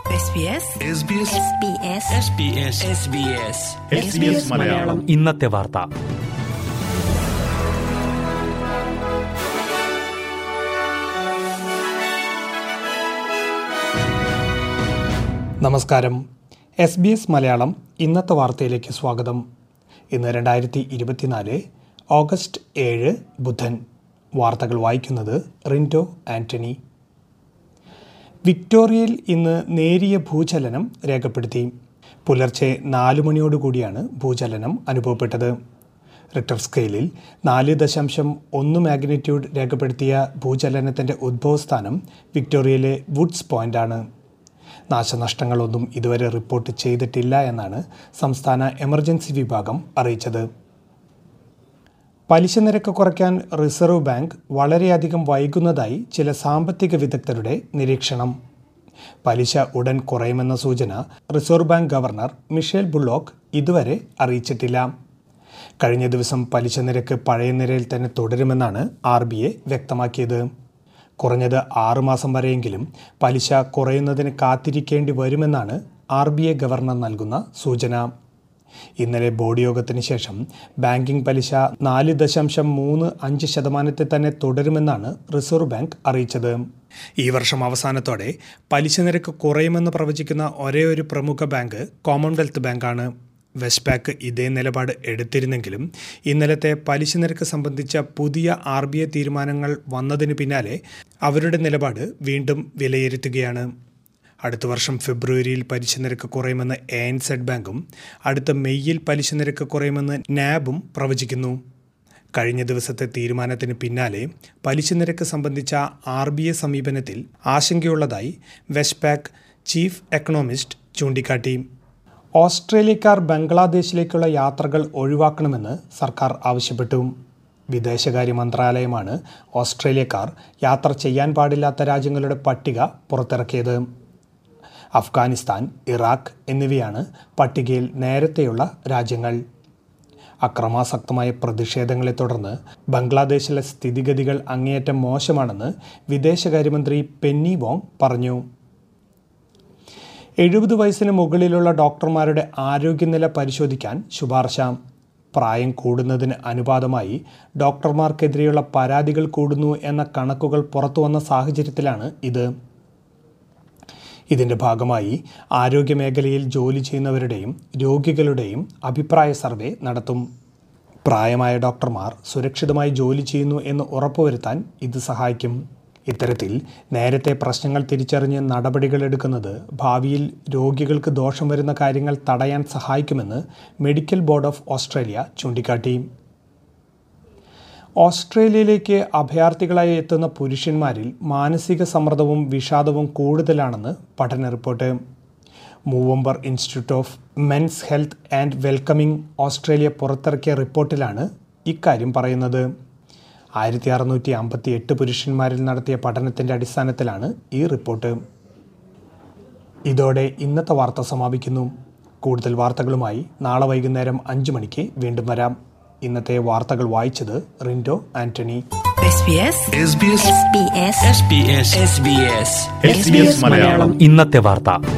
മലയാളം ഇന്നത്തെ വാർത്ത നമസ്കാരം എസ് ബി എസ് മലയാളം ഇന്നത്തെ വാർത്തയിലേക്ക് സ്വാഗതം ഇന്ന് രണ്ടായിരത്തി ഇരുപത്തിനാല് ഓഗസ്റ്റ് ഏഴ് ബുധൻ വാർത്തകൾ വായിക്കുന്നത് റിൻറ്റോ ആന്റണി വിക്ടോറിയയിൽ ഇന്ന് നേരിയ ഭൂചലനം രേഖപ്പെടുത്തി പുലർച്ചെ നാല് മണിയോടുകൂടിയാണ് ഭൂചലനം അനുഭവപ്പെട്ടത് റിക്ടർ സ്കെയിലിൽ നാല് ദശാംശം ഒന്ന് മാഗ്നിറ്റ്യൂഡ് രേഖപ്പെടുത്തിയ ഭൂചലനത്തിൻ്റെ ഉദ്ഭവസ്ഥാനം വിക്ടോറിയയിലെ വുഡ്സ് പോയിൻ്റാണ് നാശനഷ്ടങ്ങളൊന്നും ഇതുവരെ റിപ്പോർട്ട് ചെയ്തിട്ടില്ല എന്നാണ് സംസ്ഥാന എമർജൻസി വിഭാഗം അറിയിച്ചത് പലിശ നിരക്ക് കുറയ്ക്കാൻ റിസർവ് ബാങ്ക് വളരെയധികം വൈകുന്നതായി ചില സാമ്പത്തിക വിദഗ്ധരുടെ നിരീക്ഷണം പലിശ ഉടൻ കുറയുമെന്ന സൂചന reserve bank governor Michele Bullock ഇതുവരെ അറിയിച്ചിട്ടില്ല കഴിഞ്ഞ ദിവസം പലിശ നിരക്ക് പഴയ നിരയിൽ തന്നെ തുടരുമെന്നാണ് ആർ ബി ഐ വ്യക്തമാക്കിയത് കുറഞ്ഞത് ആറുമാസം വരെയെങ്കിലും പലിശ കുറയുന്നതിന് കാത്തിരിക്കേണ്ടി വരുമെന്നാണ് ആർ ബി ഐ ഗവർണർ നൽകുന്ന സൂചന ഇന്നലെ ബോർഡ് യോഗത്തിന് ശേഷം ബാങ്കിംഗ് പലിശ നാല് ദശാംശം മൂന്ന് അഞ്ച് ശതമാനത്തിൽ തന്നെ തുടരുമെന്നാണ് റിസർവ് ബാങ്ക് അറിയിച്ചത് ഈ വർഷം അവസാനത്തോടെ പലിശ നിരക്ക് കുറയുമെന്ന് പ്രവചിക്കുന്ന ഒരേ ഒരു പ്രമുഖ ബാങ്ക് കോമൺവെൽത്ത് ബാങ്കാണ് വെസ്റ്റ് ബാങ്ക് ഇതേ നിലപാട് എടുത്തിരുന്നെങ്കിലും ഇന്നലത്തെ പലിശ നിരക്ക് സംബന്ധിച്ച പുതിയ ആർ ബി ഐ തീരുമാനങ്ങൾ വന്നതിന് പിന്നാലെ അവരുടെ നിലപാട് വീണ്ടും വിലയിരുത്തുകയാണ് അടുത്ത വർഷം ഫെബ്രുവരിയിൽ പലിശ നിരക്ക് കുറയുമെന്ന് എ എൻ സെഡ് ബാങ്കും അടുത്ത മെയ്യിൽ പലിശ നിരക്ക് കുറയുമെന്ന് നാബും പ്രവചിക്കുന്നു കഴിഞ്ഞ ദിവസത്തെ തീരുമാനത്തിന് പിന്നാലെ പലിശ നിരക്ക് സംബന്ധിച്ച ആർ ബി ഐ സമീപനത്തിൽ ആശങ്കയുള്ളതായി വെസ്റ്റ് പാക്ക് ചീഫ് എക്കണോമിസ്റ്റ് ചൂണ്ടിക്കാട്ടി ഓസ്ട്രേലിയക്കാർ ബംഗ്ലാദേശിലേക്കുള്ള യാത്രകൾ ഒഴിവാക്കണമെന്ന് സർക്കാർ ആവശ്യപ്പെട്ടു വിദേശകാര്യ മന്ത്രാലയമാണ് ഓസ്ട്രേലിയക്കാർ യാത്ര ചെയ്യാൻ പാടില്ലാത്ത രാജ്യങ്ങളുടെ പട്ടിക പുറത്തിറക്കിയത് അഫ്ഗാനിസ്ഥാൻ ഇറാഖ് എന്നിവയാണ് പട്ടികയിൽ നേരത്തെയുള്ള രാജ്യങ്ങൾ അക്രമാസക്തമായ പ്രതിഷേധങ്ങളെ തുടർന്ന് ബംഗ്ലാദേശിലെ സ്ഥിതിഗതികൾ അങ്ങേയറ്റം മോശമാണെന്ന് വിദേശകാര്യമന്ത്രി പെന്നി വോങ് പറഞ്ഞു എഴുപത് വയസ്സിന് മുകളിലുള്ള ഡോക്ടർമാരുടെ ആരോഗ്യനില പരിശോധിക്കാൻ ശുപാർശ പ്രായം കൂടുന്നതിന് അനുപാതമായി ഡോക്ടർമാർക്കെതിരെയുള്ള പരാതികൾ കൂടുന്നു എന്ന കണക്കുകൾ പുറത്തുവന്ന സാഹചര്യത്തിലാണ് ഇത് ഇതിൻ്റെ ഭാഗമായി ആരോഗ്യമേഖലയിൽ ജോലി ചെയ്യുന്നവരുടെയും രോഗികളുടെയും അഭിപ്രായ സർവേ നടത്തും പ്രായമായ ഡോക്ടർമാർ സുരക്ഷിതമായി ജോലി ചെയ്യുന്നു എന്ന് ഉറപ്പുവരുത്താൻ ഇത് സഹായിക്കും ഇത്തരത്തിൽ നേരത്തെ പ്രശ്നങ്ങൾ തിരിച്ചറിഞ്ഞ് നടപടികളെടുക്കുന്നത് ഭാവിയിൽ രോഗികൾക്ക് ദോഷം വരുന്ന കാര്യങ്ങൾ തടയാൻ സഹായിക്കുമെന്ന് മെഡിക്കൽ ബോർഡ് ഓഫ് ഓസ്ട്രേലിയ ചൂണ്ടിക്കാട്ടി ഓസ്ട്രേലിയയിലേക്ക് അഭയാർത്ഥികളായി എത്തുന്ന പുരുഷന്മാരിൽ മാനസിക സമ്മർദ്ദവും വിഷാദവും കൂടുതലാണെന്ന് പഠന report Movember institute of men's health and welcoming Australia പുറത്തിറക്കിയ റിപ്പോർട്ടിലാണ് ഇക്കാര്യം പറയുന്നത് ആയിരത്തി അറുന്നൂറ്റി അമ്പത്തി എട്ട് പുരുഷന്മാരിൽ നടത്തിയ പഠനത്തിൻ്റെ അടിസ്ഥാനത്തിലാണ് ഈ റിപ്പോർട്ട് ഇതോടെ ഇന്നത്തെ വാർത്ത സമാപിക്കുന്നു കൂടുതൽ വാർത്തകളുമായി നാളെ വൈകുന്നേരം അഞ്ച് മണിക്ക് വീണ്ടും വരാം ഇന്നത്തെ വാർത്തകൾ വായിച്ചത് റിൻഡോ ആന്റണി മലയാളം ഇന്നത്തെ വാർത്ത